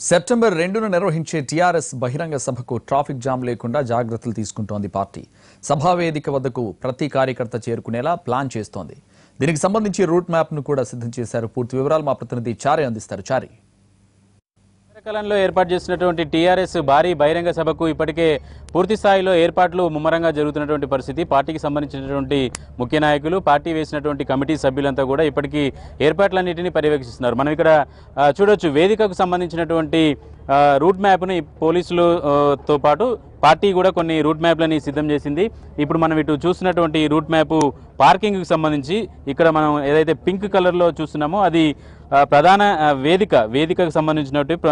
September రెండున నిర్వహించే TRS బహిరంగ సభకు ట్రాఫిక్ జామ్ లేకుండా జాగ్రత్తలు తీసుకుంటోంది పార్టీ సభా వేదిక వద్దకు ప్రతి కార్యకర్త చేరుకునేలా ప్లాన్ చేస్తోంది దీనికి సంబంధించి రూట్ మ్యాప్ ను కూడా సిద్ధం చేశారు పూర్తి వివరాలు మా ప్రతినిధి చారి అందిస్తారు చారి కాలంలో ఏర్పాటు చేసినటువంటి టీఆర్ఎస్ భారీ బహిరంగ సభకు ఇప్పటికే పూర్తి స్థాయిలో ఏర్పాట్లు ముమ్మరంగా జరుగుతున్నటువంటి పరిస్థితి పార్టీకి సంబంధించినటువంటి ముఖ్య నాయకులు పార్టీ వేసినటువంటి కమిటీ సభ్యులంతా కూడా ఇప్పటికీ ఏర్పాట్లన్నింటినీ పర్యవేక్షిస్తున్నారు మనం ఇక్కడ ఆ, చూడొచ్చు వేదికకు సంబంధించినటువంటి ఆ, రూట్ మ్యాప్ను ఈ పోలీసులు ఆ, తో పాటు పార్టీ కూడా కొన్ని రూట్ మ్యాప్లని సిద్ధం చేసింది ఇప్పుడు మనం ఇటు చూస్తున్నటువంటి ఈ రూట్ మ్యాప్ పార్కింగ్కి సంబంధించి ఇక్కడ మనం ఏదైతే పింక్ కలర్లో చూస్తున్నామో అది ఆ, ప్రధాన ఆ, వేదిక వేదికకు సంబంధించినటువంటి ప్ర-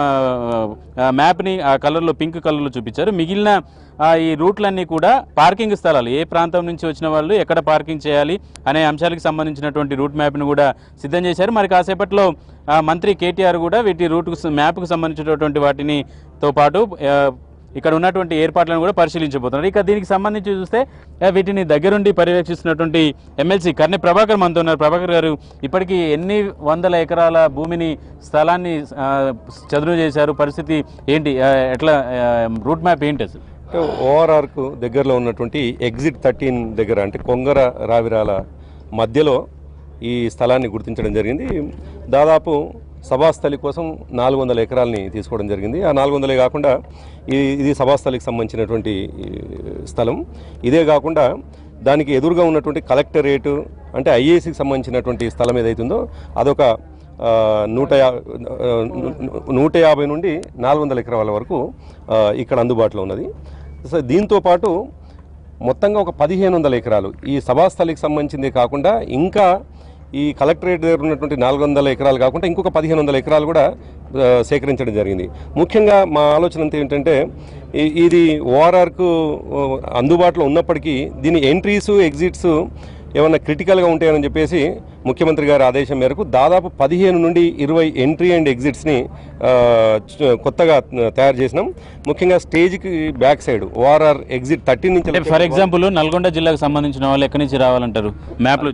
ఆ, మ్యాప్ని ఆ కలర్లో పింక్ కలర్లో చూపించారు మిగిలిన ఆ, ఈ రూట్లన్నీ కూడా పార్కింగ్ స్థలాలు ఏ ప్రాంతం నుంచి వచ్చిన వాళ్ళు ఎక్కడ పార్కింగ్ చేయాలి అనే అంశాలకు సంబంధించినటువంటి రూట్ మ్యాప్ను కూడా సిద్ధం చేశారు మరి కాసేపట్లో ఆ, మంత్రి కేటీఆర్ కూడా వీటి రూట్కు మ్యాప్కు సంబంధించినటువంటి వాటిని తో పాటు ఆ, ఇక్కడ ఉన్నటువంటి ఏర్పాట్లను కూడా పరిశీలించబోతున్నారు ఇక దీనికి సంబంధించి చూస్తే ఆ, వీటిని దగ్గరుండి పర్యవేక్షిస్తున్నటువంటి ఎమ్మెల్సీ కర్ణి ప్రభాకర్ మనతో ఉన్నారు ప్రభాకర్ గారు ఇప్పటికీ ఎన్ని వందల ఎకరాల భూమిని స్థలాన్ని ఆ, చదును చేశారు పరిస్థితి ఏంటి ఆ, ఎట్లా ఆ, రూట్ మ్యాప్ ఏంటి అసలు అంటే ఓఆర్ఆర్కు దగ్గరలో ఉన్నటువంటి ఎగ్జిట్ థర్టీన్ దగ్గర అంటే కొంగర రావిరాల మధ్యలో ఈ స్థలాన్ని గుర్తించడం జరిగింది దాదాపు సభాస్థలి కోసం నాలుగు వందల ఎకరాలని తీసుకోవడం జరిగింది ఆ నాలుగు వందలే కాకుండా ఇది ఇది సభాస్థలికి సంబంధించినటువంటి ఈ, స్థలం ఇదే కాకుండా దానికి ఎదురుగా ఉన్నటువంటి కలెక్టరేటు అంటే ఐఏసీకి సంబంధించినటువంటి స్థలం ఏదైతుందో అదొక ఆ, నూట యా ఆ, ను- నూట యాభై నుండి నాలుగు వందల ఎకరాల వరకు ఆ, ఇక్కడ అందుబాటులో ఉన్నది సో దీంతో పాటు మొత్తంగా ఒక పదిహేను వందల ఎకరాలు ఈ సభాస్థలికి సంబంధించింది కాకుండా ఇంకా ఈ కలెక్టరేట్ దగ్గర ఉన్నటువంటి నాలుగు వందల ఎకరాలు కాకుండా ఇంకొక పదిహేను వందల ఎకరాలు కూడా ఆ, సేకరించడం జరిగింది ముఖ్యంగా మా ఆలోచన అంతా ఏంటంటే ఈ- ఇది ఓఆర్ఆర్కు అందుబాటులో ఉన్నప్పటికీ దీని ఎంట్రీస్ ఎగ్జిట్స్ ఏమన్నా క్రిటికల్గా ఉంటాయని చెప్పేసి ముఖ్యమంత్రి గారి ఆదేశం మేరకు దాదాపు పదిహేను నుండి ఇరవై ఎంట్రీ అండ్ ఎగ్జిట్స్ని ఆ, చ- కొత్తగా తయారు చేసినాం ముఖ్యంగా స్టేజ్కి back side ORR exit thirteen అంటే నుంచి ఫర్ ఎగ్జాంపుల్ నల్గొండ జిల్లాకు సంబంధించిన వాళ్ళు ఎక్కడి నుంచి రావాలంటారు మ్యాప్లో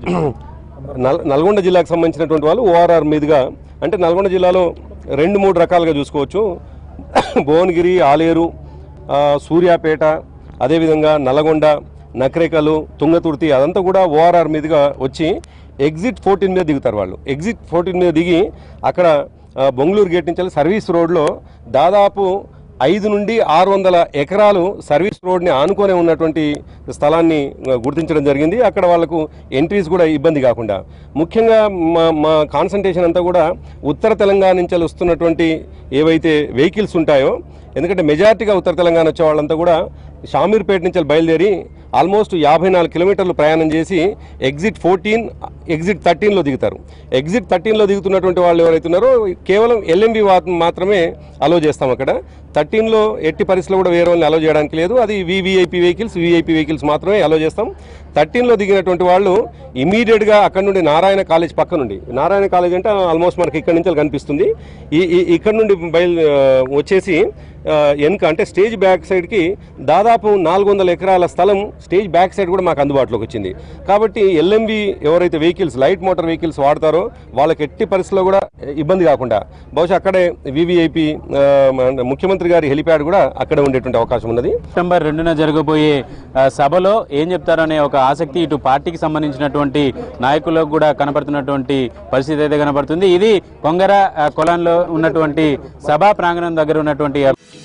నల్ నల్గొండ జిల్లాకు సంబంధించినటువంటి వాళ్ళు ఓఆర్ఆర్ మీదుగా అంటే నల్గొండ జిల్లాలో రెండు మూడు రకాలుగా చూసుకోవచ్చు భువనగిరి ఆలేరు ఆ, సూర్యాపేట అదేవిధంగా నల్గొండ నకరేకలు తుంగతుర్తి అదంతా కూడా ఓఆర్ఆర్ మీదుగా వచ్చి ఎగ్జిట్ ఫోర్టీన్ మీద దిగుతారు వాళ్ళు ఎగ్జిట్ ఫోర్టీన్ మీద దిగి అక్కడ ఆ, బొంగళూరు గేట్ నుంచి వెళ్ళి సర్వీస్ రోడ్లో దాదాపు ఐదు నుండి ఆరు వందల ఎకరాలు సర్వీస్ రోడ్ని ఆనుకొని ఉన్నటువంటి స్థలాన్ని ఆ, గుర్తించడం జరిగింది అక్కడ వాళ్ళకు ఎంట్రీస్ కూడా ఇబ్బంది కాకుండా ముఖ్యంగా మా మా కాన్సన్ట్రేషన్ అంతా కూడా ఉత్తర తెలంగాణ నుంచి వస్తున్నటువంటి ఏవైతే వెహికల్స్ ఉంటాయో ఎందుకంటే మెజారిటీగా ఉత్తర తెలంగాణ వచ్చే వాళ్ళంతా కూడా షామీర్పేట నుంచి బయలుదేరి ఆల్మోస్ట్ యాభై నాలుగు కిలోమీటర్లు ప్రయాణం చేసి ఎగ్జిట్ ఫోర్టీన్ ఎగ్జిట్ థర్టీన్లో దిగుతారు ఎగ్జిట్ థర్టీన్లో దిగుతున్నటువంటి వాళ్ళు ఎవరైతే ఉన్నారో కేవలం ఎల్ఎంబి మాత్రమే అలో చేస్తాం అక్కడ థర్టీన్లో ఎట్టి పరిస్థితుల్లో కూడా వేరే వాళ్ళని అలో చేయడానికి లేదు అది వివిఐపి వెహికల్స్ విఐపి వెహికల్స్ మాత్రమే అలో చేస్తాం థర్టీన్లో దిగినటువంటి వాళ్ళు ఇమీడియట్గా అక్కడ నుండి నారాయణ కాలేజ్ పక్క నుండి నారాయణ కాలేజ్ అంటే ఆల్మోస్ట్ మనకి ఇక్కడ నుంచి కనిపిస్తుంది ఈ ఈ- ఇక్కడ నుండి బయలు ఆ, వచ్చేసి ఆ, వెనుక అంటే స్టేజ్ బ్యాక్ సైడ్కి దాదాపు నాలుగు వందల ఎకరాల స్థలం స్టేజ్ బ్యాక్ సైడ్ కూడా మాకు అందుబాటులోకి వచ్చింది కాబట్టి ఎల్ఎంబి ఎవరైతే వెహికల్స్ లైట్ మోటార్ వెహికల్స్ వాడతారో వాళ్ళకి ఎట్టి పరిస్థితుల్లో కూడా ఇబ్బంది కాకుండా బహుశా అక్కడే వివిఐపి ముఖ్యమంత్రి గారి హెలిప్యాడ్ కూడా అక్కడే ఉండేటువంటి అవకాశం ఉన్నది సెప్టెంబర్ రెండున జరగబోయే ఆ, సభలో ఏం చెప్తారనే ఒక ఆసక్తి ఇటు పార్టీకి సంబంధించినటువంటి నాయకులకు కూడా కనపడుతున్నటువంటి పరిస్థితి అయితే కనపడుతుంది ఇది కొంగర ఆ, కొలంలో ఉన్నటువంటి సభా ప్రాంగణం దగ్గర ఉన్నటువంటి